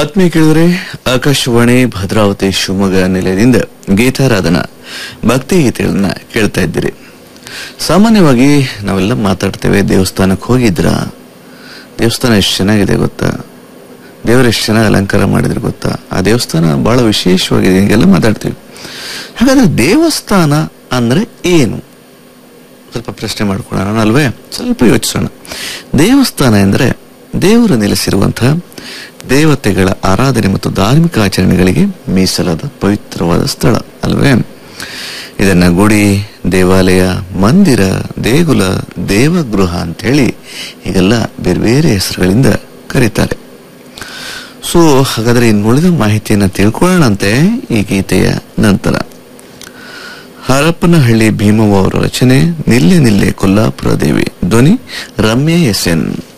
ಆತ್ಮೀಯ ಕೇಳಿದರೆ ಆಕಾಶವಾಣಿ ಭದ್ರಾವತಿ ಶಿವಮೊಗ್ಗ ನಿಲಯದಿಂದ ಗೀತಾರಾಧನಾ ಭಕ್ತಿ ಗೀತೆಗಳನ್ನ ಕೇಳ್ತಾ ಇದ್ದೀರಿ ಸಾಮಾನ್ಯವಾಗಿ ನಾವೆಲ್ಲ ಮಾತಾಡ್ತೇವೆ ದೇವಸ್ಥಾನಕ್ಕೆ ಹೋಗಿದ್ರ ದೇವಸ್ಥಾನ ಎಷ್ಟು ಚೆನ್ನಾಗಿದೆ ಗೊತ್ತಾ ದೇವರು ಎಷ್ಟು ಚೆನ್ನಾಗಿ ಅಲಂಕಾರ ಮಾಡಿದ್ರೆ ಗೊತ್ತಾ ಆ ದೇವಸ್ಥಾನ ಬಹಳ ವಿಶೇಷವಾಗಿದೆ ಹೀಗೆಲ್ಲ ಮಾತಾಡ್ತೀವಿ ಹಾಗಾದ್ರೆ ದೇವಸ್ಥಾನ ಅಂದ್ರೆ ಏನು ಸ್ವಲ್ಪ ಪ್ರಶ್ನೆ ಮಾಡ್ಕೊಳ್ಳೋಣ ಅಲ್ವೇ ಸ್ವಲ್ಪ ಯೋಚಿಸೋಣ ದೇವಸ್ಥಾನ ಎಂದರೆ ದೇವರು ನೆಲೆಸಿರುವಂತಹ ದೇವತೆಗಳ ಆರಾಧನೆ ಮತ್ತು ಧಾರ್ಮಿಕ ಆಚರಣೆಗಳಿಗೆ ಮೀಸಲಾದ ಪವಿತ್ರವಾದ ಸ್ಥಳ ಅಲ್ವೇ ಇದನ್ನ ಗುಡಿ ದೇವಾಲಯ ಮಂದಿರ ದೇಗುಲ ದೇವಗೃಹ ಅಂತ ಹೇಳಿ ಹೀಗೆಲ್ಲ ಬೇರೆ ಬೇರೆ ಹೆಸರುಗಳಿಂದ ಕರೀತಾರೆ ಸೊ ಹಾಗಾದ್ರೆ ಇನ್ನುಳಿದ ಮಾಹಿತಿಯನ್ನ ತಿಳ್ಕೊಳ್ಳೋಣಂತೆ ಈ ಗೀತೆಯ ನಂತರ ಹರಪನಹಳ್ಳಿ ಭೀಮವ್ವ ಅವರ ರಚನೆ ನಿಲ್ಲೆ ನಿಲ್ಲೆ ಕೊಲ್ಲಾಪುರ ದೇವಿ ಧ್ವನಿ ರಮ್ಯ ಎಸ್ ಎನ್